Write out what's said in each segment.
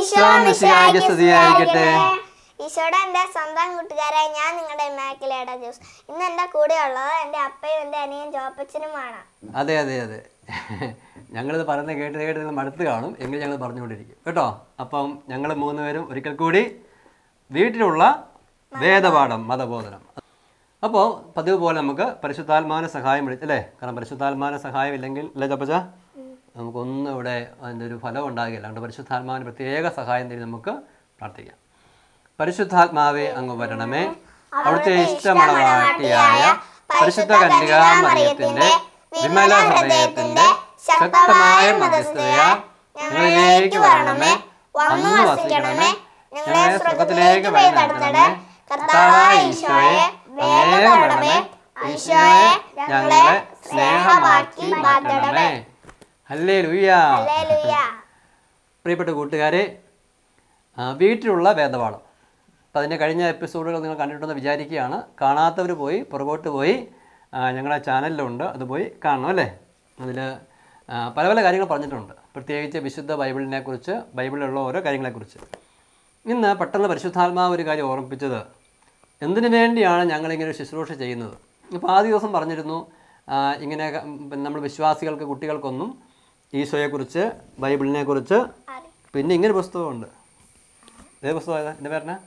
ഈശോ മിശിഹായ്ക്ക് സ്തുതിയായിരിക്കട്ടെ ഈശോയുടെ എൻ്റെ സ്വന്തം കൂട്ടുകാരായ ഞാൻ നിങ്ങളുടെ ഇമാക്കിലേട ജോസ് ഇന്ന് എൻ്റെ കൂടെ ഉള്ളത് എൻ്റെ അപ്പയും എൻ്റെ അനിയൻ ജോപ്പച്ചനുമാണ് അതെ അതെ അതെ ഞങ്ങളിത് പറയുന്നത് കേട്ട് കേട്ട് നിങ്ങൾ മടുത്ത് കാണും എങ്കിലും ഞങ്ങൾ പറഞ്ഞുകൊണ്ടിരിക്കും കേട്ടോ അപ്പം ഞങ്ങൾ മൂന്നുപേരും ഒരിക്കൽ കൂടി വീട്ടിലുള്ള വേദപാഠം മതബോധനം അപ്പോൾ പതിവ് പോലെ നമുക്ക് പരിശുദ്ധാത്മാവിനെ സഹായം വിളി അല്ലേ കാരണം പരിശുദ്ധാത്മാവിനെ സഹായം ഇല്ലെങ്കിൽ അല്ലേ ചപ്പച്ച നമുക്കൊന്നും ഇവിടെ അതിൻ്റെ ഒരു ഫലം ഉണ്ടാകില്ല അതുകൊണ്ട് പരിശുദ്ധാത്മാവിന് പ്രത്യേക സഹായം തേടി നമുക്ക് പ്രാർത്ഥിക്കാം പരിശുദ്ധാത്മാവെ അങ്ങ് വരണമേ അവിടുത്തെ ഇഷ്ടമണവാട്ടിയായ പരിശുദ്ധ കന്യകാമറിയത്തിന്റെ വിമല ഹൃദയത്തിന്റെ ശക്തമായ മധ്യസ്ഥതയാൽ ഞങ്ങളിലേക്ക് വരണമേ വന്നു വസിക്കണമേ ഞങ്ങളെ സ്വർഗത്തിലേക്ക് വഴി നടത്തണമേ കർത്താവായ ഈശോയെ വേഗം വരണമേ ഈശോയെ ഞങ്ങളെ സ്നേഹമാക്കി മാറ്റണമേ ഹല്ലേ ഹല്ലേലൂയ പ്രിയപ്പെട്ട കൂട്ടുകാരെ ആ, വീട്ടിലുള്ള വേദപാഠം അപ്പം അതിൻ്റെ കഴിഞ്ഞ എപ്പിസോഡുകൾ നിങ്ങൾ കണ്ടിട്ടുണ്ടെന്ന് വിചാരിക്കുകയാണ് കാണാത്തവർ പോയി പുറകോട്ട് പോയി ആ, ഞങ്ങളുടെ ചാനലിലുണ്ട് അത് പോയി കാണണം അല്ലേ അതിൽ പല പല കാര്യങ്ങൾ പറഞ്ഞിട്ടുണ്ട് പ്രത്യേകിച്ച് വിശുദ്ധ ബൈബിളിനെ കുറിച്ച് ബൈബിളിലുള്ള ഓരോ കാര്യങ്ങളെക്കുറിച്ച് ഇന്ന് പെട്ടെന്ന് പരിശുദ്ധാത്മാവ് ഒരു കാര്യം ഓർമ്മിപ്പിച്ചത് എന്തിനു വേണ്ടിയാണ് ഞങ്ങളിങ്ങനെ ഒരു ശുശ്രൂഷ ചെയ്യുന്നത് ഇപ്പോൾ ആദ്യ ദിവസം പറഞ്ഞിരുന്നു ആ, ഇങ്ങനെ നമ്മൾ വിശ്വാസികൾക്ക് കുട്ടികൾക്കൊന്നും ഈശോയെക്കുറിച്ച് ബൈബിളിനെക്കുറിച്ച് പിന്നെ ഇങ്ങനെ പുസ്തകമുണ്ട് ഏത് പുസ്തകം ഏതാ എൻ്റെ പേരണ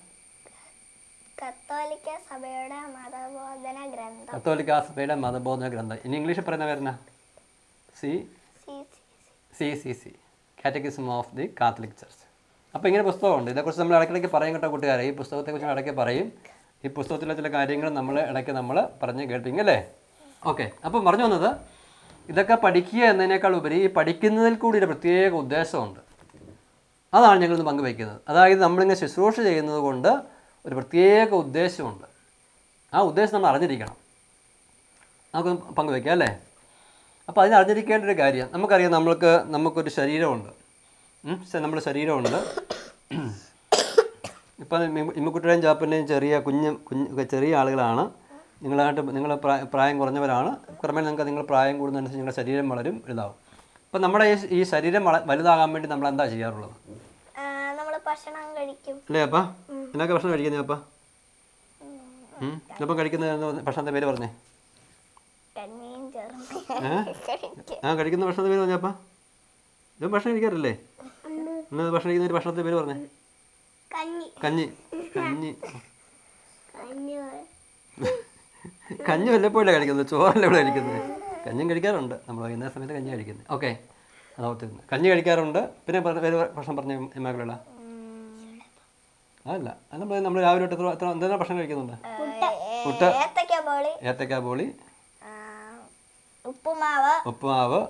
കത്തോലിക്ക സഭയുടെ മതബോധന ഗ്രന്ഥം കത്തോലിക്ക സഭയുടെ മതബോധന ഗ്രന്ഥം ഇനി ഇംഗ്ലീഷിൽ പറയുന്ന പേരണ C C C C C catechism of the Catholic church അപ്പോൾ ഇങ്ങനെ പുസ്തകമുണ്ട് ഇതേക്കുറിച്ച് നമ്മൾ ഇടയ്ക്കിടയ്ക്ക് പറയും കേട്ടോ കൂട്ടുകാരെ ഈ പുസ്തകത്തെക്കുറിച്ച് നമ്മൾ ഇടയ്ക്ക് പറയും ഈ പുസ്തകത്തിലെ ചില കാര്യങ്ങൾ നമ്മൾ ഇടയ്ക്ക് നമ്മൾ പറഞ്ഞ് കേൾപ്പിക്കും അല്ലേ ഓക്കെ അപ്പം പറഞ്ഞു വന്നത് ഇതൊക്കെ പഠിക്കുക എന്നതിനേക്കാൾ ഉപരി ഈ പഠിക്കുന്നതിൽ കൂടി ഒരു പ്രത്യേക ഉദ്ദേശമുണ്ട് അതാണ് ഞങ്ങളിന്ന് പങ്കുവയ്ക്കുന്നത് അതായത് നമ്മളിങ്ങനെ ശുശ്രൂഷ ചെയ്യുന്നത് കൊണ്ട് ഒരു പ്രത്യേക ഉദ്ദേശമുണ്ട് ആ ഉദ്ദേശം നമ്മൾ അറിഞ്ഞിരിക്കണം നമുക്ക് പങ്കുവയ്ക്കാം അല്ലേ അപ്പോൾ അതിന് അറിഞ്ഞിരിക്കേണ്ട ഒരു കാര്യം നമുക്കറിയാം നമ്മൾക്ക് നമുക്കൊരു ശരീരമുണ്ട് ഉം, ശ- നമ്മുടെ ശരീരമുണ്ട് ഇപ്പം ഇമ്മക്കുട്ടിയുടെയും ചാപ്പൻ്റെയും ചെറിയ കുഞ്ഞ് കുഞ്ഞ് ചെറിയ ആളുകളാണ് നിങ്ങളായിട്ട് നിങ്ങൾ പ്രായ- പ്രായം കുറഞ്ഞവരാണ് ക്രമേണ നിങ്ങൾക്ക് നിങ്ങൾ പ്രായം കൂടുന്നതനുസരിച്ച് നിങ്ങളുടെ ശരീരം വളരും വലുതാവും അപ്പം നമ്മുടെ ഈ ഈ ശരീരം വള വലുതാകാൻ വേണ്ടി നമ്മൾ എന്താ ചെയ്യാറുള്ളത് നമ്മൾ ഭക്ഷണം കഴിക്കും അല്ലേ അപ്പാ എന്നൊക്കെ ഭക്ഷണം കഴിക്കുന്നേ അപ്പാ ഇപ്പം കഴിക്കുന്ന ഭക്ഷണത്തെ പേര് പറഞ്ഞേ കഞ്ഞിയും ചേർന്ന് ഏ? കഴിക്കും ആ കഴിക്കുന്ന ഭക്ഷണത്തെ പേര് പറഞ്ഞപ്പാ ഇത് ഭക്ഷണം കഴിക്കാറില്ലേ എന്നാ ഭക്ഷണം കഴിക്കുന്ന ഒരു ഭക്ഷണത്തെ പേര് പറഞ്ഞേ കഞ്ഞി കഞ്ഞി കഞ്ഞി കഞ്ഞി കഞ്ഞി വല്ലപ്പോഴല്ലേ കഴിക്കുന്നത് ചോറല്ലേ ഇവിടെ കഴിക്കുന്നത് കഞ്ഞിയും കഴിക്കാറുണ്ട് നമ്മൾ വൈകുന്നേര സമയത്ത് കഞ്ഞി കഴിക്കുന്നത് ഓക്കെ അത് ഓർത്തിരുന്നു കഞ്ഞി കഴിക്കാറുണ്ട് പിന്നെ പറഞ്ഞ- വേറെ ഭക്ഷണം പറഞ്ഞ എമ്മകളുള്ള അതല്ല അത് നമ്മൾ നമ്മൾ രാവിലെ തൊട്ട് എത്ര എത്ര എന്തെല്ലാം ഭക്ഷണം കഴിക്കുന്നുണ്ട് പുട്ട് ഏത്തക്ക ബോളി ഏത്തക്ക ബോളി ആ, ഉപ്പുമാവ് ഉപ്പുമാവ്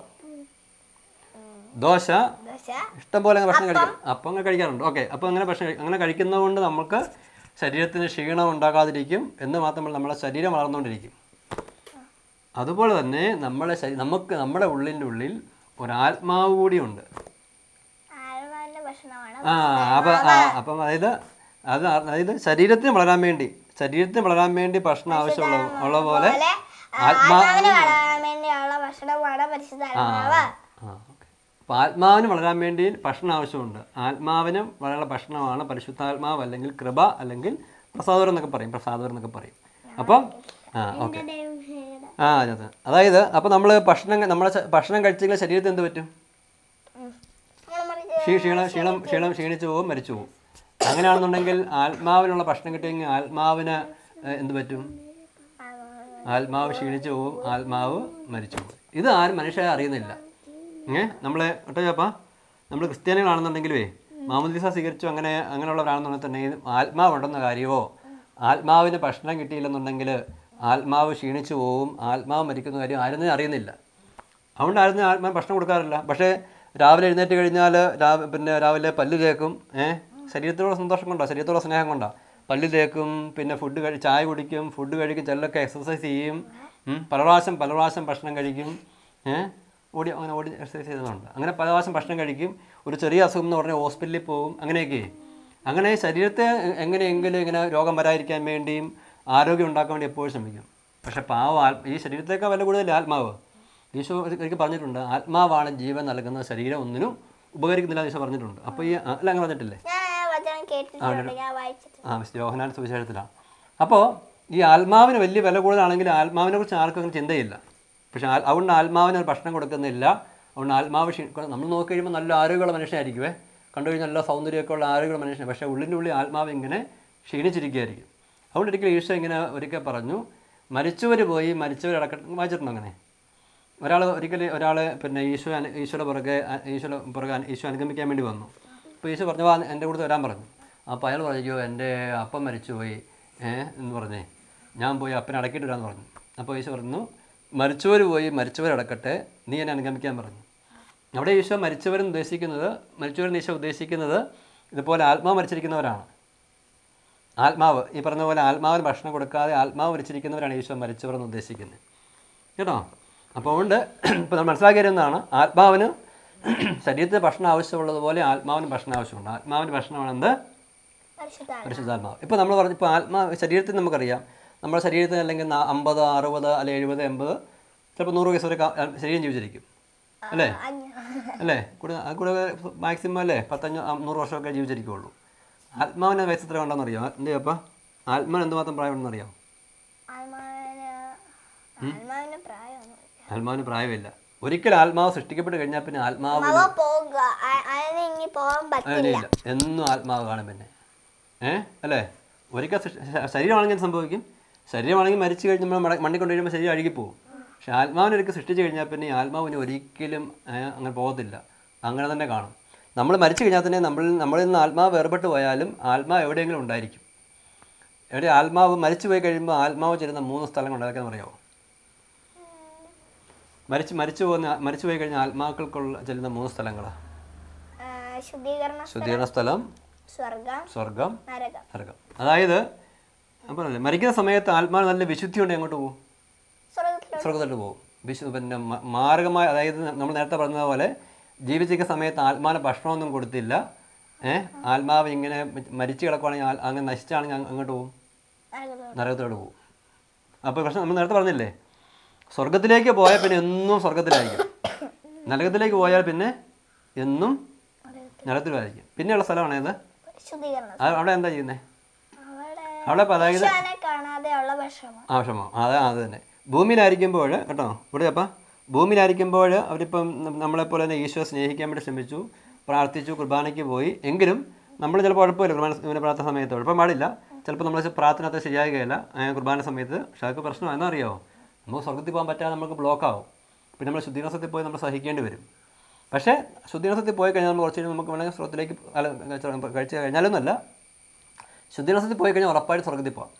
ദോശ ദോശ ഇഷ്ടംപോലെ അങ്ങ് ഭക്ഷണം കഴിക്കും അപ്പം അങ്ങനെ കഴിക്കാറുണ്ട് ഓക്കെ അപ്പോൾ അങ്ങനെ ഭക്ഷണം കഴി- അങ്ങനെ കഴിക്കുന്നത് കൊണ്ട് നമുക്ക് ശരീരത്തിന് ക്ഷീണം ഉണ്ടാകാതിരിക്കും എന്ന് മാത്രമല്ല നമ്മുടെ ശരീരം വളർന്നുകൊണ്ടിരിക്കും അതുപോലെ തന്നെ നമ്മളെ ശരീ നമുക്ക് നമ്മുടെ ഉള്ളിൻ്റെ ഉള്ളിൽ ഒരാത്മാവ് കൂടിയുണ്ട് ആൽമാവിന്റെ ഭക്ഷണമാണ് ആ അപ്പം ആ അപ്പം അതായത് അത് അതായത് ശരീരത്തിന് വളരാൻ വേണ്ടി ശരീരത്തിന് വളരാൻ വേണ്ടി ഭക്ഷണം ആവശ്യമുള്ള ഉള്ള പോലെ ആത്മാ ആത്മാവിന് വളരാൻ വേണ്ടിയുള്ള ഭക്ഷണമാണ് പരിശുദ്ധ ആത്മാവ് ആ ഓക്കെ അപ്പോൾ ആത്മാവിന് വളരാൻ വേണ്ടി ഭക്ഷണം ആവശ്യമുണ്ട് ആത്മാവിന് വളരാനുള്ള ഭക്ഷണമാണ് പരിശുദ്ധാത്മാവ് അല്ലെങ്കിൽ കൃപ അല്ലെങ്കിൽ പ്രസാദവരം എന്നൊക്കെ പറയും പ്രസാദവരം എന്നൊക്കെ പറയും അപ്പം ആ ഓക്കെ ആ അതെ അതായത് അപ്പോൾ നമ്മൾ ഭക്ഷണം നമ്മളെ ശ- ഭക്ഷണം കഴിച്ചെങ്കിൽ ശരീരത്തിൽ എന്ത് പറ്റും നമ്മള് മറിച്ച് ക്ഷീ ക്ഷീണം ക്ഷീണം ക്ഷീണം ക്ഷീണിച്ചു പോകും മരിച്ചു പോകും അങ്ങനെയാണെന്നുണ്ടെങ്കിൽ ആത്മാവിനുള്ള ഭക്ഷണം കിട്ടിയെങ്കിൽ ആത്മാവിന് ഏഹ്, എന്ത് പറ്റും ആത്മാവ് ക്ഷീണിച്ചു പോകും ആത്മാവ് മരിച്ചു പോകും ഇത് ആരും മനുഷ്യരെ അറിയുന്നില്ല ഏ നമ്മളെ ഒട്ട ചാപ്പാ നമ്മൾ ക്രിസ്ത്യാനികളാണെന്നുണ്ടെങ്കിലേ മാമോദിസ സ്വീകരിച്ചു അങ്ങനെ അങ്ങനെയുള്ളവരാണെന്നുണ്ടെങ്കിൽ ആത്മാവുണ്ടെന്ന കാര്യമോ ആത്മാവിന് ഭക്ഷണം കിട്ടിയില്ലെന്നുണ്ടെങ്കിൽ ആത്മാവ് ക്ഷീണിച്ചു പോവും ആത്മാവ് മരിക്കുന്ന കാര്യം ആരും തന്നെ അറിയുന്നില്ല അതുകൊണ്ട് ആരും തന്നെ ആത്മാവ് ഭക്ഷണം കൊടുക്കാറില്ല പക്ഷേ രാവിലെ എഴുന്നേറ്റ് കഴിഞ്ഞാൽ രാവിലെ പിന്നെ രാവിലെ പല്ല് തേക്കും ഏഹ് ശരീരത്തോടെ സന്തോഷം കൊണ്ടോ ശരീരത്തോടെ സ്നേഹം കൊണ്ടോ പല്ല് തേക്കും പിന്നെ ഫുഡ് കഴി ചായ കുടിക്കും ഫുഡ് കഴിക്കും ചിലരൊക്കെ എക്സസൈസ് ചെയ്യും ഉം, പല പ്രാവശ്യം പല പ്രാവശ്യം ഭക്ഷണം കഴിക്കും ഏഹ് ഓടി അങ്ങനെ ഓടി എക്സസൈസ് ചെയ്യുന്നുണ്ട് അങ്ങനെ പല പ്രാവശ്യം ഭക്ഷണം കഴിക്കും ഒരു ചെറിയ അസുഖം എന്ന് പറഞ്ഞാൽ ഹോസ്പിറ്റലിൽ പോകും അങ്ങനെയൊക്കെ അങ്ങനെ ശരീരത്തെ എങ്ങനെയെങ്കിലും ഇങ്ങനെ രോഗം വരാതിരിക്കാൻ വേണ്ടിയും ആരോഗ്യം ഉണ്ടാക്കാൻ വേണ്ടി എപ്പോഴും ശ്രമിക്കും പക്ഷെ പാവം ആത്മ ഈ ശരീരത്തേക്കാൾ വില കൂടുതൽ ആത്മാവ് ഈശോ ഒരിക്കൽ പറഞ്ഞിട്ടുണ്ട് ആത്മാവാണ് ജീവൻ നൽകുന്ന ശരീരം ഒന്നിനും ഉപകരിക്കുന്നില്ല എന്ന് ഈശോ പറഞ്ഞിട്ടുണ്ട് അപ്പോൾ ഈ അല്ല അങ്ങനെ പറഞ്ഞിട്ടില്ലേ ഞാൻ ആ വചനം കേട്ടിട്ടുണ്ട് ഞാൻ വായിച്ചിട്ടുണ്ട് ആ മിസ് യോഹനാൻ സുവിശേഷത്തിലാണ് അപ്പോൾ ഈ ആത്മാവിന് വലിയ വില കൂടുതലാണെങ്കിൽ ആത്മാവിനെ കുറിച്ച് ആർക്കും അങ്ങനെ ചിന്തയില്ല പക്ഷെ ആ- അതുകൊണ്ട് ആത്മാവിന് ഒരു ഭക്ഷണം കൊടുക്കുന്നില്ല അതുകൊണ്ട് ആത്മാവ് ക്ഷീ നമ്മൾ നോക്കി കഴിയുമ്പോൾ നല്ല ആരോഗ്യമുള്ള മനുഷ്യനായിരിക്കുമേ കണ്ടു കഴിഞ്ഞാൽ നല്ല സൗന്ദര്യമൊക്കെ ഉള്ള ആരോഗ്യമുള്ള മനുഷ്യൻ പക്ഷേ ഉള്ളിൻ്റെ ഉള്ളിൽ ആത്മാവ് ഇങ്ങനെ ക്ഷീണിച്ചിരിക്കുകയായിരിക്കും അതുകൊണ്ട് ഒരിക്കൽ ഈശോ ഇങ്ങനെ ഒരിക്കൽ പറഞ്ഞു മരിച്ചവർ പോയി മരിച്ചവർ അടക്കം വായിച്ചിട്ടുണ്ടോ അങ്ങനെ ഒരാൾ ഒരിക്കൽ ഒരാൾ പിന്നെ ഈശോ അനു- ഈശോയുടെ പുറകെ അ- ഈശോയുടെ പുറകെ അന- ഈശോ അനുഗമിക്കാൻ വേണ്ടി വന്നു അപ്പോൾ ഈശോ പറഞ്ഞു വാ എൻ്റെ കൂടെ വരാൻ പറഞ്ഞു അപ്പോൾ അയാൾ പറഞ്ഞു "അയ്യോ, എൻ്റെ അപ്പം മരിച്ചുപോയി ഏഹ് എന്ന് പറഞ്ഞേ ഞാൻ പോയി അപ്പനെ അടക്കിയിട്ട് വരാമെന്ന് പറഞ്ഞു അപ്പോൾ ഈശോ പറഞ്ഞു മരിച്ചവർ പോയി മരിച്ചവരടക്കട്ടെ നീ എന്നെ അനുഗമിക്കാൻ പറഞ്ഞു അവിടെ ഈശോ മരിച്ചവരെന്ന് ഉദ്ദേശിക്കുന്നത് മരിച്ചവരെന്ന് ഈശോ ഉദ്ദേശിക്കുന്നത് ഇതുപോലെ ആത്മാവ് മരിച്ചിരിക്കുന്നവരാണ് ആത്മാവ് ഈ പറഞ്ഞ പോലെ ആത്മാവിന് ഭക്ഷണം കൊടുക്കാതെ ആത്മാവ് മരിച്ചിരിക്കുന്നവരാണ് ഈശോ മരിച്ചവർ എന്ന് ഉദ്ദേശിക്കുന്നത് കേട്ടോ അപ്പോൾ അതുകൊണ്ട് ഇപ്പോൾ നമ്മൾ മനസ്സിലാക്കിയിരുന്നതാണ് ആത്മാവിന് ശരീരത്തിന് ഭക്ഷണം ആവശ്യമുള്ളതുപോലെ ആത്മാവിന് ഭക്ഷണം ആവശ്യമുണ്ട് ആത്മാവിന് ഭക്ഷണമാണെന്ത് പരിശുദ്ധ പരിശുദ്ധാത്മാവ് ഇപ്പോൾ നമ്മൾ പറഞ്ഞു ഇപ്പോൾ ആത്മാ ശരീരത്തിൽ നമുക്കറിയാം നമ്മുടെ ശരീരത്തിന് അല്ലെങ്കിൽ നാ- അമ്പത് അറുപത് അല്ലെങ്കിൽ എഴുപത് എൺപത് ചിലപ്പോൾ നൂറ് വയസ്സ് വരെ കാ- ശരീരം ജീവിച്ചിരിക്കും അല്ലേ അല്ലേ കൂടെ അത് കൂടെ മാക്സിമം അല്ലേ പത്തഞ്ഞ നൂറ് വർഷമൊക്കെ ജീവിച്ചിരിക്കുള്ളൂ ആത്മാവിന് വയസ്സ് എത്ര ഉണ്ടെന്ന് അറിയാം എൻ്റെ അപ്പം ആത്മാവിന് എന്തുമാത്രം പ്രായമുണ്ടെന്ന് അറിയാം ആത്മാവിന് ആത്മാവിന് പ്രായമൊന്നും ആത്മാവിന് പ്രായമില്ല ഒരിക്കൽ ആത്മാവ് സൃഷ്ടിക്കപ്പെട്ട് കഴിഞ്ഞാൽ പിന്നെ ആത്മാവ് അവ പോകുക അ- അതിന് ഇനി പോകാൻ പറ്റില്ല അതിനില്ല എന്നും ആത്മാവ് കാണും പിന്നെ ഏ അല്ലേ ഒരിക്കൽ സൃഷ്ടി- ശ- ശരീരമാണെങ്കിൽ എന്ത് സംഭവിക്കും ശരീരമാണെങ്കിൽ മരിച്ചു കഴിഞ്ഞ് നമ്മൾ മട- മണ്ണിൽ കൊണ്ടുവരുമ്പോൾ ശരീരം അഴുകിപ്പോവും പക്ഷെ ആത്മാവിനെ ഒരിക്കൽ സൃഷ്ടിച്ച് കഴിഞ്ഞാൽ പിന്നെ ഈ ആത്മാവിന് ഒരിക്കലും ഏ, അങ്ങനെ പോകത്തില്ല അങ്ങനെ തന്നെ കാണും നമ്മൾ മരിച്ചു കഴിഞ്ഞാൽ തന്നെ നമ്മൾ നമ്മളിൽ നിന്ന് ആത്മാവ് വേർപെട്ട് പോയാലും ആത്മാവ് എവിടെയെങ്കിലും ഉണ്ടായിരിക്കും എവിടെ ആത്മാവ് മരിച്ചു പോയി കഴിയുമ്പോൾ ആത്മാവ് ചെല്ലുന്ന മൂന്ന് സ്ഥലങ്ങളുണ്ട് അതൊക്കെ അറിയാമോ മരിച്ച് മരിച്ചു പോകുന്ന മരിച്ചു പോയി കഴിഞ്ഞാൽ ആത്മാക്കൾക്കുള്ള ചെല്ലുന്ന മൂന്ന് സ്ഥലങ്ങളാണ് ആ, ശുദ്ധീകരണ ശുദ്ധീകരണ സ്ഥലം സ്വർഗം സ്വർഗം നരകം നരകം അതായത് ഞാൻ പറഞ്ഞില്ലേ മരിക്കുന്ന സമയത്ത് ആത്മാവ് നല്ല വിശുദ്ധി കൊണ്ട് എങ്ങോട്ട് പോകും സ്വർഗത്തിലോട്ട് സ്വർഗത്തോട്ട് പോകും വിശു പിന്നെ മ- മാർഗമായ അതായത് നമ്മൾ നേരത്തെ പറഞ്ഞതുപോലെ ജീവിച്ചിരിക്കുന്ന സമയത്ത് ആത്മാവിന് ഭക്ഷണമൊന്നും കൊടുത്തില്ല ഏഹ് ആത്മാവ് ഇങ്ങനെ മരിച്ചു കിടക്കുവാണെങ്കിൽ ആ- അങ്ങനെ നശിച്ചാണെങ്കിൽ അങ്ങ് അങ്ങോട്ട് പോകും നരകത്തിലോട്ട് നരകത്തോട്ട് പോകും അപ്പോൾ പ്രശ്നം നമ്മൾ നേരത്തെ പറഞ്ഞില്ലേ സ്വർഗത്തിലേക്ക് പോയാൽ പിന്നെ എന്നും സ്വർഗത്തിലായിരിക്കും നരകത്തിലേക്ക് പോയാൽ പിന്നെ എന്നും നരകത്തിലായിരിക്കും പിന്നെയുള്ള സ്ഥലമാണ് ഏത് ശുദ്ധീകരണം അത് അവിടെ എന്താ ചെയ്യുന്നത് അവിടെ അവിടെ ഇപ്പം അതായത് ഈശോനെ കാണാതെയുള്ള വിഷമം ആവശ്യമോ അതെ അത് തന്നെ ഭൂമിയിലായിരിക്കുമ്പോൾ കേട്ടോ ഇവിടെ അപ്പം ഭൂമിയിലായിരിക്കുമ്പോൾ അവരിപ്പം ന- നമ്മളെപ്പോലെ തന്നെ ഈശോ സ്നേഹിക്കാൻ വേണ്ടി ശ്രമിച്ചു പ്രാർത്ഥിച്ചു കുർബാനയ്ക്ക് പോയി എങ്കിലും നമ്മൾ ചിലപ്പോൾ കുഴപ്പമില്ല കുർബാന ഇങ്ങനെ പ്രാർത്ഥന സമയത്ത് കുഴപ്പം പാടില്ല ചിലപ്പോൾ നമ്മൾ പ്രാർത്ഥന അത്ര ശരിയാകുകയില്ല ഏ, കുർബാന സമയത്ത് പക്ഷേ അതൊക്കെ പ്രശ്നം എന്നറിയാമോ നമുക്ക് സ്വർഗത്തിൽ പോകാൻ പറ്റാതെ നമുക്ക് ബ്ലോക്ക് ആവും പിന്നെ നമ്മൾ ശുദ്ധീകരണത്തിൽ പോയി നമ്മൾ സഹിക്കേണ്ടി വരും പക്ഷേ ശുദ്ധീകരണത്തിൽ പോയി കഴിഞ്ഞാൽ നമ്മൾ കുറച്ച് കഴിഞ്ഞ് നമുക്ക് വേണമെങ്കിൽ സ്വർഗത്തിലേക്ക് അല്ല കഴിച്ച് കഴിഞ്ഞാലൊന്നുമല്ല ശുദ്ധീകരണത്തിൽ പോയി കഴിഞ്ഞാൽ ഉറപ്പായിട്ട് സ്വർഗത്തിൽ പോകാം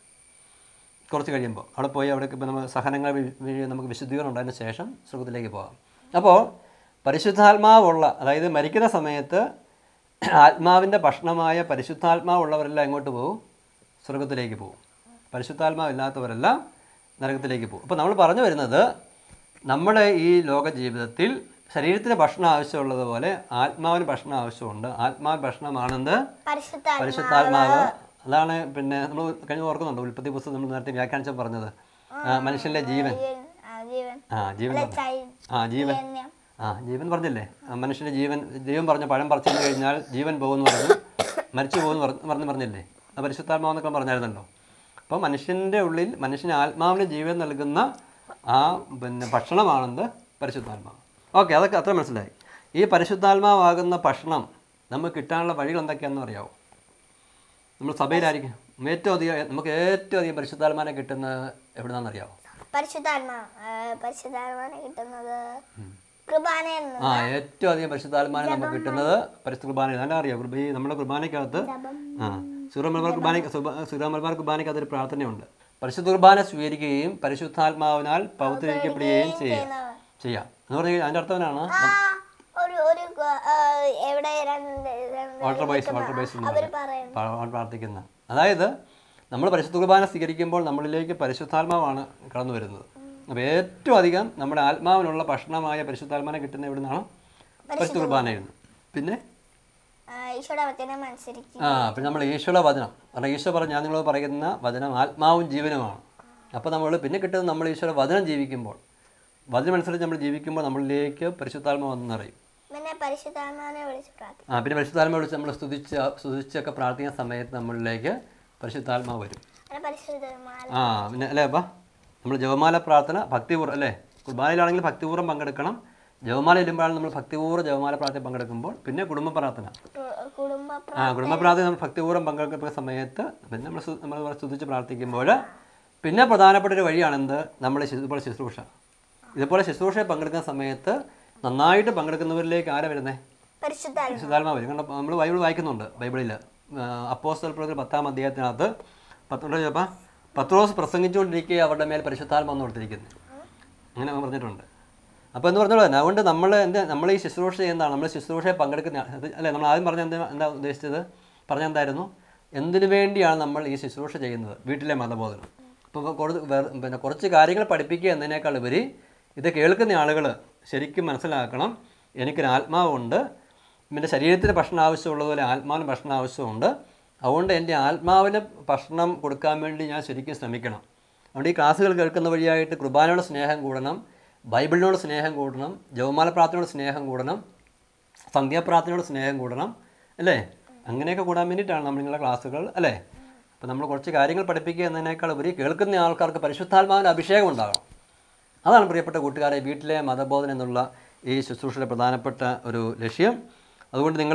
കുറച്ച് കഴിയുമ്പോൾ അവിടെ പോയി അവിടെ ഇപ്പോൾ നമ്മൾ സഹനങ്ങൾ വഴി വഴി നമുക്ക് വിശുദ്ധീകരണം ഉണ്ടായതിന് ശേഷം സ്വർഗത്തിലേക്ക് പോകാം അപ്പോൾ പരിശുദ്ധാത്മാവുള്ള അതായത് മരിക്കുന്ന സമയത്ത് ആത്മാവിൻ്റെ ഭക്ഷണമായ പരിശുദ്ധാത്മാവുള്ളവരെല്ലാം എങ്ങോട്ട് പോകും സ്വർഗത്തിലേക്ക് പോകും പരിശുദ്ധാത്മാവില്ലാത്തവരെല്ലാം നരകത്തിലേക്ക് പോകും അപ്പോൾ നമ്മൾ പറഞ്ഞു വരുന്നത് നമ്മുടെ ഈ ലോക ജീവിതത്തിൽ ശരീരത്തിന് ഭക്ഷണം ആവശ്യമുള്ളതുപോലെ ആത്മാവിന് ഭക്ഷണം ആവശ്യമുണ്ട് ആത്മാവ് ഭക്ഷണമാണെന്ന് പരിശുദ്ധ പരിശുദ്ധാത്മാവ് അതാണ് പിന്നെ നമ്മൾ കഴിഞ്ഞ ഓർക്കുന്നുണ്ട് ഉൽപ്പത്തി പുസ്തകം നമ്മൾ നേരത്തെ വ്യാഖ്യാനിച്ച പറഞ്ഞത് ആ, മനുഷ്യന്റെ ജീവൻ ആ, ജീവൻ ആ ജീവൻ അല്ല, പറഞ്ഞു. ചൈ- ആ ജീവൻ ചൈതന്യം. ആ ജീവൻ പറഞ്ഞില്ലേ ആ, മനുഷ്യന്റെ ജീവൻ ദൈവം പറഞ്ഞ പഴം പറിച്ചു കഴിഞ്ഞാൽ ജീവൻ പോകുമെന്ന് പറഞ്ഞു മരിച്ചു പോകുമെന്ന് പറഞ്ഞു പറഞ്ഞു പറഞ്ഞില്ലേ ആ പരിശുദ്ധാത്മാവെന്നൊക്കെ പറഞ്ഞായിരുന്നല്ലോ അപ്പോൾ മനുഷ്യൻ്റെ ഉള്ളിൽ മനുഷ്യന് ആത്മാവിന് ജീവൻ നൽകുന്ന ആ പിന്നെ ഭക്ഷണമാണെന്ത് പരിശുദ്ധാത്മാവ് ഓക്കെ അതൊക്കെ അത്ര മനസ്സിലായി ഈ പരിശുദ്ധാത്മാവാകുന്ന ഭക്ഷണം നമുക്ക് കിട്ടാനുള്ള വഴികൾ എന്തൊക്കെയാണെന്ന് അറിയാവോ നമ്മൾ സഭയിലായിരിക്കും ഏറ്റവും അധികം നമുക്ക് ഏറ്റവും അധികം പരിശുദ്ധാത്മാനെ കിട്ടുന്നത് എവിടുന്നാണെന്ന് അറിയാവോ പരിശുദ്ധാത്മാ ആ, പരിശുദ്ധാത്മാനെ കിട്ടുന്നത് കൃപാനയിൽ നിന്ന് ആ ഏറ്റവും അധികം പരിശുദ്ധാത്മാനെ നമുക്ക് കിട്ടുന്നത് പരിശുദ്ധ കുർബാന തന്നെ അറിയാം കുർബ ഈ നമ്മുടെ കുർബാനയ്ക്കകത്ത് ആ സൂര്യമലബാർ കുർബാന സൂര്യമലബാർ കുർബാനയ്ക്കകത്ത് ഒരു പ്രാർത്ഥനയുണ്ട് പരിശുദ്ധ കുർബാന സ്വീകരിക്കുകയും പരിശുദ്ധാത്മാവിനാൽ പൗത്രീകരിക്കപ്പെടുകയും ചെയ്യാം ചെയ്യാം എന്ന് പറഞ്ഞാൽ അതിൻ്റെ അർത്ഥം എന്നാണ് ആ ഒരു ഒരു ഗ- ആ, എവിടെ രണ്ട് രണ്ട് വാട്ടർ ബേസ് വാട്ടർ ബേസ് എന്ന് അവര് പറയും. പറയുന്നു പ്രാ- പ്രാർത്ഥിക്കുന്ന അതായത് നമ്മൾ പരിശുദ്ധ കുർബാന സ്വീകരിക്കുമ്പോൾ നമ്മളിലേക്ക് പരിശുദ്ധാത്മാവാണ് കടന്നു വരുന്നത് അപ്പോൾ ഏറ്റവും അധികം നമ്മുടെ ആത്മാവിനുള്ള ഭക്ഷണമായ പരിശുദ്ധാത്മാനെ കിട്ടുന്ന എവിടെ നിന്നാണ് പരിശുദ്ധ കുർബാനയിൽ നിന്ന് പിന്നെ ആ, ഈശോയുടെ വചനം അനുസരിച്ച് ആ പിന്നെ നമ്മൾ ഈശോയുടെ വചനം കാരണം ഈശോ പറഞ്ഞ ഞാൻ നിങ്ങളോട് പറയുന്ന വചനം ആത്മാവും ജീവനുമാണ് അപ്പോൾ നമ്മൾ പിന്നെ കിട്ടുന്നത് നമ്മൾ ഈശോയുടെ വചനം ജീവിക്കുമ്പോൾ വചനം അനുസരിച്ച് നമ്മൾ ജീവിക്കുമ്പോൾ നമ്മളിലേക്ക് പരിശുദ്ധാത്മ വന്ന് നിറയും പിന്നെ പരിശുദ്ധാത്മാവിനെ വിളിച്ച് പ്രാർത്ഥിക്കും ആ പിന്നെ പരിശുദ്ധാത്മാവ് വിളിച്ച് നമ്മൾ സ്തുതിച്ച് സ്തുതിച്ചൊക്കെ പ്രാർത്ഥിക്കുന്ന സമയത്ത് നമ്മളിലേക്ക് പരിശുദ്ധാത്മാവ് വരും അങ്ങനെ പരിശുദ്ധമാല ആ പിന്നെ അല്ലേ അപ്പം നമ്മൾ ജപമാല പ്രാർത്ഥന ഭക്തിപൂർവ്വം അല്ലേ കുർബാനയിലാണെങ്കിൽ ഭക്തിപൂർവ്വം പങ്കെടുക്കണം ജപമാല ഇടുമ്പോഴാണ് നമ്മൾ ഭക്തിപൂർവ്വം ജപമാല പ്രാർത്ഥന പങ്കെടുക്കുമ്പോൾ പിന്നെ കുടുംബ പ്രാർത്ഥന കുടുംബ ആ കുടുംബ പ്രാർത്ഥന നമ്മൾ ഭക്തിപൂർവ്വം പങ്കെടുക്കുന്ന സമയത്ത് പിന്നെ നമ്മൾ സ്തു- നമ്മൾ സ്തുതിച്ച് പ്രാർത്ഥിക്കുമ്പോൾ പിന്നെ പ്രധാനപ്പെട്ട ഒരു വഴിയാണ് എന്ത് നമ്മൾ ഇതുപോലെ ശുശ്രൂഷ ഇതുപോലെ ശുശ്രൂഷയിൽ പങ്കെടുക്കുന്ന സമയത്ത് നന്നായിട്ട് പങ്കെടുക്കുന്നവരിലേക്ക് ആരാ വരുന്നത് പരിശുദ്ധാത്മ പരിശുദ്ധാത്മാവ് വരും കാരണം നമ്മൾ ബൈബിൾ വായിക്കുന്നുണ്ട് ബൈബിളിൽ അപ്പോസ്തല പ്രവൃത്തി പത്താം അധ്യായത്തിനകത്ത് പത്രോസ് ചിലപ്പോൾ പത്രോസ് പ്രസംഗിച്ചുകൊണ്ടിരിക്കുക അവരുടെ മേൽ പരിശുദ്ധാത്മ എന്ന് കൊടുത്തിരിക്കുന്നത് അങ്ങനെ പറഞ്ഞിട്ടുണ്ട് അപ്പോൾ എന്ന് പറഞ്ഞോളൂ തന്നെ അതുകൊണ്ട് നമ്മൾ എന്താ നമ്മൾ ഈ ശുശ്രൂഷ ചെയ്യുന്നതാണ് നമ്മൾ ശുശ്രൂഷയെ പങ്കെടുക്കുന്ന അത് അല്ലേ നമ്മൾ ആദ്യം പറഞ്ഞ എന്താ എന്താ ഉദ്ദേശിച്ചത് പറഞ്ഞ എന്തായിരുന്നു എന്തിനു വേണ്ടിയാണ് നമ്മൾ ഈ ശുശ്രൂഷ ചെയ്യുന്നത് വീട്ടിലെ മതബോധനം ഇപ്പോൾ കുറച്ച് വേറെ പിന്നെ കുറച്ച് കാര്യങ്ങൾ പഠിപ്പിക്കുക എന്നതിനേക്കാൾ ഉപരി ഇത് കേൾക്കുന്ന ആളുകൾ ശരിക്കും മനസ്സിലാക്കണം എനിക്കൊരു ആത്മാവുണ്ട് എൻ്റെ ശരീരത്തിന് ഭക്ഷണം ആവശ്യമുള്ളതുപോലെ ആത്മാവിന് ഭക്ഷണം ആവശ്യമുണ്ട് അതുകൊണ്ട് എൻ്റെ ആത്മാവിന് ഭക്ഷണം കൊടുക്കാൻ വേണ്ടി ഞാൻ ശരിക്കും ശ്രമിക്കണം അതുകൊണ്ട് ഈ ക്ലാസ്സുകൾ കേൾക്കുന്ന വഴിയായിട്ട് കുർബാനയോട് സ്നേഹം കൂടണം ബൈബിളിനോട് സ്നേഹം കൂടണം ജവമാല പ്രാർത്ഥനയോട് സ്നേഹം കൂടണം സന്ധ്യാപ്രാർത്ഥനയോട് സ്നേഹം കൂടണം അല്ലേ അങ്ങനെയൊക്കെ കൂടാൻ വേണ്ടിയിട്ടാണ് നമ്മൾ നിങ്ങളുടെ ക്ലാസ്സുകൾ അല്ലേ അപ്പോൾ നമ്മൾ കുറച്ച് കാര്യങ്ങൾ പഠിപ്പിക്കുക എന്നതിനേക്കാൾ ഉപരി കേൾക്കുന്ന ആൾക്കാർക്ക് പരിശുദ്ധാത്മാവിൻ്റെ അഭിഷേകം ഉണ്ടാകണം അതാണ് പ്രിയപ്പെട്ട കൂട്ടുകാരെ വീട്ടിലെ മതബോധന എന്നുള്ള ഈ ശുശ്രൂഷയുടെ പ്രധാനപ്പെട്ട ഒരു ലക്ഷ്യം അതുകൊണ്ട് നിങ്ങൾ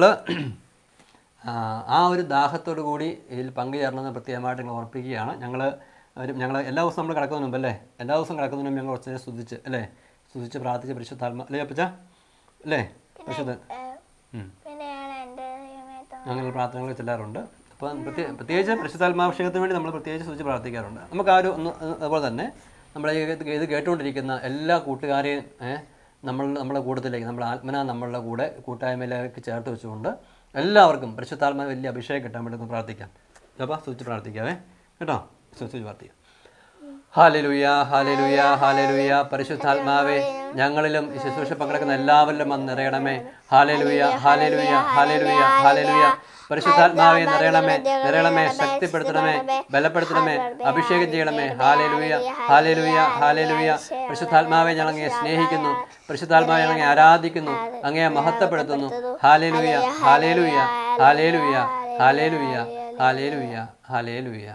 ആ ഒരു ദാഹത്തോടു കൂടി ഇതിൽ പങ്കുചേരണമെന്ന് പ്രത്യേകമായിട്ട് നിങ്ങൾ ഓർപ്പിക്കുകയാണ് ഞങ്ങൾ ഒരു ഞങ്ങൾ എല്ലാ ദിവസവും നമ്മൾ കിടക്കുന്നതിന് മുമ്പ് അല്ലേ എല്ലാ ദിവസവും കിടക്കുന്നതിന് മുമ്പ് ഞങ്ങൾ കുറച്ച് നേരം സ്തുതിച്ച് അല്ലേ സ്തുതിച്ച് പ്രാർത്ഥിച്ച് പരിശുദ്ധാത്മ അല്ലേ അപ്പച്ച അല്ലേ പരിശുദ്ധ ഉം. പിന്നെയാണ് എൻ്റെ ദൈവമേ തന്ന ഞങ്ങൾ പ്രാർത്ഥനകൾ ചെല്ലാറുണ്ട് അപ്പം പ്രത്യേക പ്രത്യേകിച്ച് പരിശുദ്ധാത്മാഭിഷേകത്തിന് വേണ്ടി നമ്മൾ പ്രത്യേകിച്ച് സൂചിച്ച് പ്രാർത്ഥിക്കാറുണ്ട് നമുക്ക് ആ ഒരു ഒന്ന് അതുപോലെ തന്നെ നമ്മളെ ഈ ഇത് ഇത് കേട്ടുകൊണ്ടിരിക്കുന്ന എല്ലാ കൂട്ടുകാരെയും ഏ, നമ്മൾ നമ്മുടെ കൂട്ടത്തിലേക്ക് നമ്മുടെ ആത്മന നമ്മളുടെ കൂടെ കൂട്ടായ്മയിലേക്ക് ചേർത്ത് വെച്ചുകൊണ്ട് എല്ലാവർക്കും പരിശുദ്ധാത്മാ വലിയ അഭിഷേകം കിട്ടാൻ വേണ്ടി ഒന്ന് പ്രാർത്ഥിക്കാം അപ്പോൾ സൂചിച്ച് പ്രാർത്ഥിക്കാവേ കേട്ടോ സൂചിച്ച് പ്രാർത്ഥിക്കാം ഹാലലുയ ഹാലലുയ ഹാലലുയ പരിശുദ്ധാത്മാവേ ഞങ്ങളിലും ഈ ശുശ്രൂഷ പങ്കെടുക്കുന്ന എല്ലാവരിലും വന്ന് നിറയണമേ ഹാലലുയ ഹാലലുയ ഹാലലുയ ഹാലലുയ പരിശുദ്ധാത്മാവെ നിറയണമേ നിറയണമേ ശക്തിപ്പെടുത്തണമേ ബലപ്പെടുത്തണമേ അഭിഷേകം ചെയ്യണമേ ഹാലലുയ ഹാലലുയ ഹാലലുയ പരിശുദ്ധാത്മാവെ ഞങ്ങൾ അങ്ങയെ സ്നേഹിക്കുന്നു പരിശുദ്ധാത്മാവെ ഞങ്ങൾ അങ്ങയെ ആരാധിക്കുന്നു അങ്ങയെ മഹത്വപ്പെടുത്തുന്നു ഹാലേലുയ ഹാലേലുയ ഹാലേലുയ ഹാലേലുയ ഹാലേലുയ ഹാലേലുയ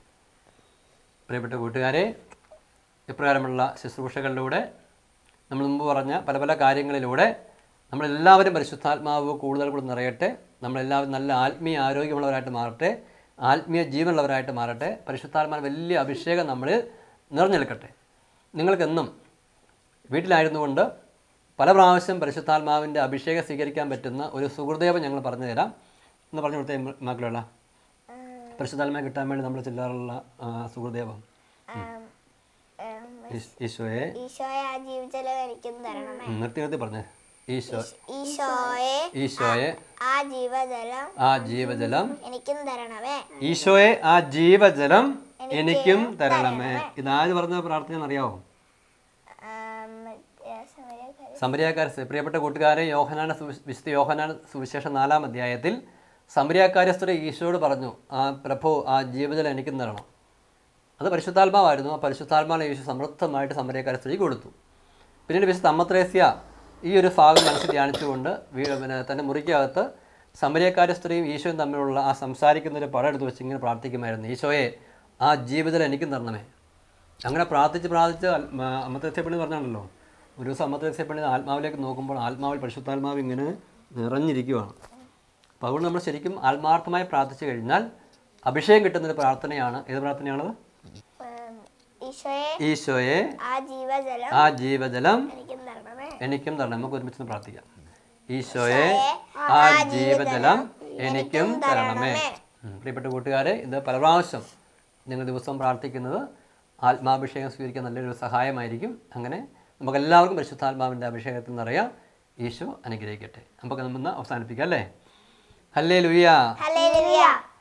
പ്രിയപ്പെട്ട കൂട്ടുകാരെ ഇപ്രകാരമുള്ള ശുശ്രൂഷകളിലൂടെ നമ്മൾ മുമ്പ് പറഞ്ഞ പല പല കാര്യങ്ങളിലൂടെ നമ്മളെല്ലാവരും പരിശുദ്ധാത്മാവ് കൂടുതൽ കൂടുതൽ നിറയട്ടെ നമ്മളെല്ലാവരും നല്ല ആത്മീയ ആരോഗ്യമുള്ളവരായിട്ട് മാറട്ടെ ആത്മീയ ജീവനുള്ളവരായിട്ട് മാറട്ടെ പരിശുദ്ധാത്മാവ് വലിയ അഭിഷേകം നമ്മളിൽ നിറഞ്ഞു നിൽക്കട്ടെ നിങ്ങൾക്കെന്നും വീട്ടിലായിരുന്നുകൊണ്ട് പല പ്രാവശ്യം പരിശുദ്ധാത്മാവിൻ്റെ അഭിഷേകം സ്വീകരിക്കാൻ പറ്റുന്ന ഒരു സുഹൃദേവം ഞങ്ങൾ പറഞ്ഞു തരാം എന്ന് പറഞ്ഞു കൊടുത്തേ മക്കളുള്ള പരിശുദ്ധാത്മ കിട്ടാൻ വേണ്ടി നമ്മൾ ചെല്ലാറുള്ള ആ, സുഹൃദേവം ആം, ആം, ഈശ്- ഈശോയെ ഈശോയെ ആ ജീവജലം എനിക്കും തരണമേ ഉം, നിർത്തി നിർത്തി പറഞ്ഞേ ഈശോ ഈശോയെ ഈശോയെ ആ ജീവജലം ആ ജീവജലം എനിക്കും തരണമേ ഈശോയെ ആ ജീവജലം എനിക്കും തരണമേ ഇതാര് പറഞ്ഞ പ്രാർത്ഥന അറിയാവോ ആം, ഏ, സമരക്കാരി. സമരിയാക്കാര പ്രിയപ്പെട്ട കൂട്ടുകാരെ യോഹനാന സുവി- വിശുദ്ധ യോഹനാന സുവിശേഷം നാലാം അധ്യായത്തിൽ സമരിയാക്കാര സ്ത്രീ ഈശോയോട് പറഞ്ഞു ആ പ്രഭു ആ ജീവജലം എനിക്കും തരണം അത് പരിശുദ്ധാത്മാവായിരുന്നു ആ പരിശുദ്ധാത്മാവിനെ യേശു സമൃദ്ധമായിട്ട് സമരിയാക്കാര സ്ത്രീ കൊടുത്തു പിന്നീട് വിശുദ്ധ അമ്മത്രേസ്യ ഈ ഒരു ഭാഗം മനസ്സിൽ ധ്യാനിച്ചുകൊണ്ട് വീ- പിന്നെ തൻ്റെ മുറിക്കകത്ത് സമരിയക്കാര സ്ത്രീയും ഈശോയും തമ്മിലുള്ള ആ സംസാരിക്കുന്ന ഒരു പടം എടുത്ത് വെച്ച് ഇങ്ങനെ പ്രാർത്ഥിക്കുമായിരുന്നു ഈശോയെ ആ ജീവിതം എനിക്കും തരണമേ അങ്ങനെ പ്രാർത്ഥിച്ച് പ്രാർത്ഥിച്ച് അമ്മത്രേസ്യപ്പണി പറഞ്ഞാണല്ലോ ഒരു ദിവസം അമ്മത്രേസ്യപ്പണി ആത്മാവിലേക്ക് നോക്കുമ്പോൾ ആത്മാവിൽ പരിശുദ്ധാത്മാവ് ഇങ്ങനെ നിറഞ്ഞിരിക്കുവാണ് അപ്പോൾ അതുകൊണ്ട് നമ്മൾ ശരിക്കും ആത്മാർത്ഥമായി പ്രാർത്ഥിച്ചു കഴിഞ്ഞാൽ അഭിഷേകം കിട്ടുന്നൊരു പ്രാർത്ഥനയാണ് ഏത് പ്രാർത്ഥനയാണത് ആം, ഈശോയെ ഈശോയെ ആ ജീവജലം ആ ജീവജലം എനിക്കും തരണമേ എനിക്കും തരണം നമുക്ക് ഒരുമിച്ച് ഒന്ന് പ്രാർത്ഥിക്കാം ഈശോയെ ആ ജീവജലം എനിക്കും തരണമേ ഉം. പ്രിയപ്പെട്ട കൂട്ടുകാരെ ഇത് പല പ്രാവശ്യം നിങ്ങൾ ദിവസം പ്രാർത്ഥിക്കുന്നത് ആത്മാഭിഷേകം സ്വീകരിക്കാൻ നല്ലൊരു സഹായമായിരിക്കും അങ്ങനെ നമുക്കെല്ലാവർക്കും പരിശുദ്ധാത്മാവിൻ്റെ അഭിഷേകത്തിൽ നിറയാം ഈശോ അനുഗ്രഹിക്കട്ടെ നമുക്ക് നമ്മൾ അവസാനിപ്പിക്കാം അല്ലേ ഹല്ലേ ലുയ്യ ഹല്ലേലൂയ